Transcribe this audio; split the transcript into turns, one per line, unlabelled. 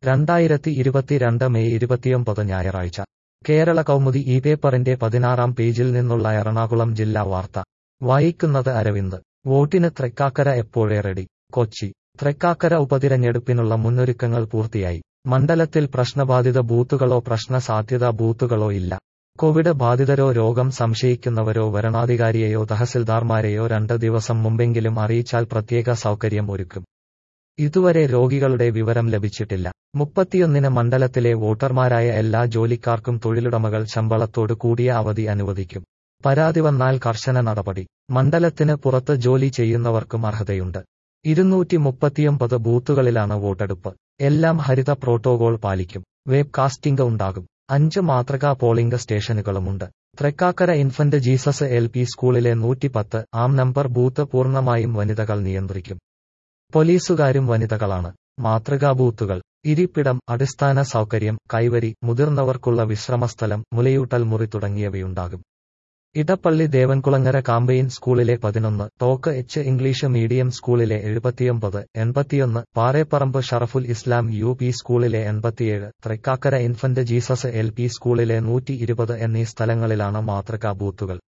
രണ്ടായിരത്തി ഇരുപത്തിരണ്ട് മെയ് ഇരുപത്തിയൊമ്പത് ഞായറാഴ്ച കേരള കൗമുദി ഈ പേപ്പറിന്റെ പതിനാറാം പേജിൽ നിന്നുള്ള എറണാകുളം ജില്ലാ വാർത്ത വായിക്കുന്നത് അരവിന്ദ് വോട്ടിന് തൃക്കാക്കര എപ്പോഴേ റെഡി കൊച്ചി തൃക്കാക്കര ഉപതിരഞ്ഞെടുപ്പിനുള്ള മുന്നൊരുക്കങ്ങൾ പൂർത്തിയായി മണ്ഡലത്തിൽ പ്രശ്നബാധിത ബൂത്തുകളോ പ്രശ്ന സാധ്യതാ ബൂത്തുകളോ ഇല്ല കോവിഡ് ബാധിതരോ രോഗം സംശയിക്കുന്നവരോ വരണാധികാരിയെയോ തഹസിൽദാർമാരെയോ രണ്ട് ദിവസം മുമ്പെങ്കിലും അറിയിച്ചാൽ പ്രത്യേക സൗകര്യം ഒരുക്കും ഇതുവരെ രോഗികളുടെ വിവരം ലഭിച്ചിട്ടില്ല മുപ്പത്തിയൊന്നിന് മണ്ഡലത്തിലെ വോട്ടർമാരായ എല്ലാ ജോലിക്കാർക്കും തൊഴിലുടമകൾ ശമ്പളത്തോട് കൂടിയ അവധി അനുവദിക്കും പരാതി വന്നാൽ കർശന നടപടി മണ്ഡലത്തിന് പുറത്ത് ജോലി ചെയ്യുന്നവർക്കും അർഹതയുണ്ട് ഇരുന്നൂറ്റി മുപ്പത്തിയൊമ്പത് ബൂത്തുകളിലാണ് വോട്ടെടുപ്പ് എല്ലാം ഹരിത പ്രോട്ടോകോൾ പാലിക്കും വെബ് കാസ്റ്റിംഗ് ഉണ്ടാകും അഞ്ച് മാതൃകാ പോളിംഗ് സ്റ്റേഷനുകളുമുണ്ട് Thrikkakara infant Jesus L P സ്കൂളിലെ നൂറ്റിപ്പത്ത് ആം നമ്പർ ബൂത്ത് പൂർണ്ണമായും വനിതകൾ നിയന്ത്രിക്കും പോലീസുകാരും വനിതകളാണ് മാതൃകാ ബൂത്തുകൾ ഇരിപ്പിടം അടിസ്ഥാന സൗകര്യം കൈവരി മുതിർന്നവർക്കുള്ള വിശ്രമസ്ഥലം മുലയൂട്ടൽ മുറി തുടങ്ങിയവയുണ്ടാകും ഇടപ്പള്ളി ദേവൻകുളങ്ങര കാമ്പയിൻ സ്കൂളിലെ പതിനൊന്ന് ടോക്ക് എച്ച് ഇംഗ്ലീഷ് മീഡിയം സ്കൂളിലെ എഴുപത്തിയൊമ്പത് എൺപത്തിയൊന്ന് പാറേപ്പറമ്പ് ഷറഫുൽ ഇസ്ലാം യു പി സ്കൂളിലെ എൺപത്തിയേഴ് Thrikkakara infant Jesus L P സ്കൂളിലെ നൂറ്റി ഇരുപത് എന്നീ സ്ഥലങ്ങളിലാണ് മാതൃകാ ബൂത്തുകൾ